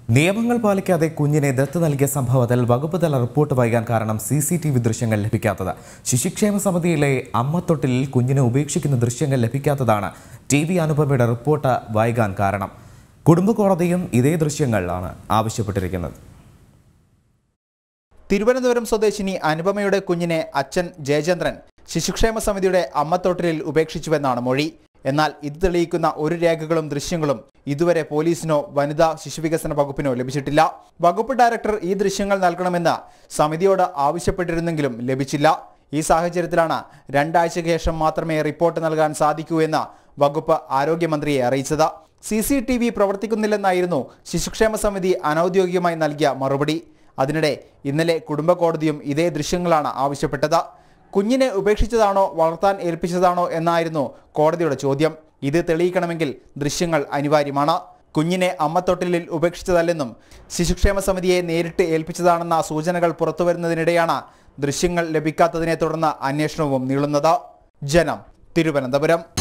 നിയമങ്ങൾ പാലിക്കാതെ കുഞ്ഞിനെ ദത്ത് നൽകിയ സംഭവത്തിൽ വകുപ്പ് തല റിപ്പോർട്ട് വൈകാൻ കാരണം സി സി ടി വി ദൃശ്യങ്ങൾ ലഭിക്കാത്തത് ശിശുക്ഷേമ സമിതിയിലെ അമ്മത്തൊട്ടിലിൽ കുഞ്ഞിനെ ഉപേക്ഷിക്കുന്ന ദൃശ്യങ്ങൾ ലഭിക്കാത്തതാണ് ടി വി അനുപമയുടെ റിപ്പോർട്ട് വൈകാൻ കാരണം കുടുംബ കോടതിയും ഇതേ ദൃശ്യങ്ങളാണ് ആവശ്യപ്പെട്ടിരിക്കുന്നത് തിരുവനന്തപുരം സ്വദേശിനി അനുപമയുടെ കുഞ്ഞിനെ അച്ഛൻ ജയചന്ദ്രൻ ശിശുക്ഷേമ സമിതിയുടെ അമ്മത്തൊട്ടിലിൽ ഉപേക്ഷിച്ചുവെന്നാണ് മൊഴി എന്നാൽ ഇത് തെളിയിക്കുന്ന ഒരു രേഖകളും ദൃശ്യങ്ങളും ഇതുവരെ പോലീസിനോ വനിതാ ശിശുവികസന വകുപ്പിനോ ലഭിച്ചിട്ടില്ല വകുപ്പ് ഡയറക്ടർ ഈ ദൃശ്യങ്ങൾ നൽകണമെന്ന് സമിതിയോട് ആവശ്യപ്പെട്ടിരുന്നെങ്കിലും ലഭിച്ചില്ല ഈ സാഹചര്യത്തിലാണ് രണ്ടാഴ്ചയ്ക്ക് ശേഷം മാത്രമേ റിപ്പോർട്ട് നൽകാൻ സാധിക്കൂ എന്ന് വകുപ്പ് ആരോഗ്യമന്ത്രിയെ അറിയിച്ചത് സി സി ടി വി പ്രവർത്തിക്കുന്നില്ലെന്നായിരുന്നു ശിശുക്ഷേമ സമിതി അനൌദ്യോഗികമായി നൽകിയ മറുപടി അതിനിടെ ഇന്നലെ കുടുംബ കോടതിയും ഇതേ ദൃശ്യങ്ങളാണ് ആവശ്യപ്പെട്ടത് കുഞ്ഞിനെ ഉപേക്ഷിച്ചതാണോ വളർത്താൻ ഏൽപ്പിച്ചതാണോ എന്നായിരുന്നു കോടതിയുടെ ചോദ്യം ഇത് തെളിയിക്കണമെങ്കിൽ ദൃശ്യങ്ങൾ അനിവാര്യമാണ് കുഞ്ഞിനെ അമ്മത്തൊട്ടിലിൽ ഉപേക്ഷിച്ചതല്ലെന്നും ശിശുക്ഷേമ സമിതിയെ നേരിട്ട് ഏൽപ്പിച്ചതാണെന്ന സൂചനകൾ പുറത്തുവരുന്നതിനിടെയാണ് ദൃശ്യങ്ങൾ ലഭിക്കാത്തതിനെ തുടർന്ന് അന്വേഷണവും നീളുന്നത് ജനം തിരുവനന്തപുരം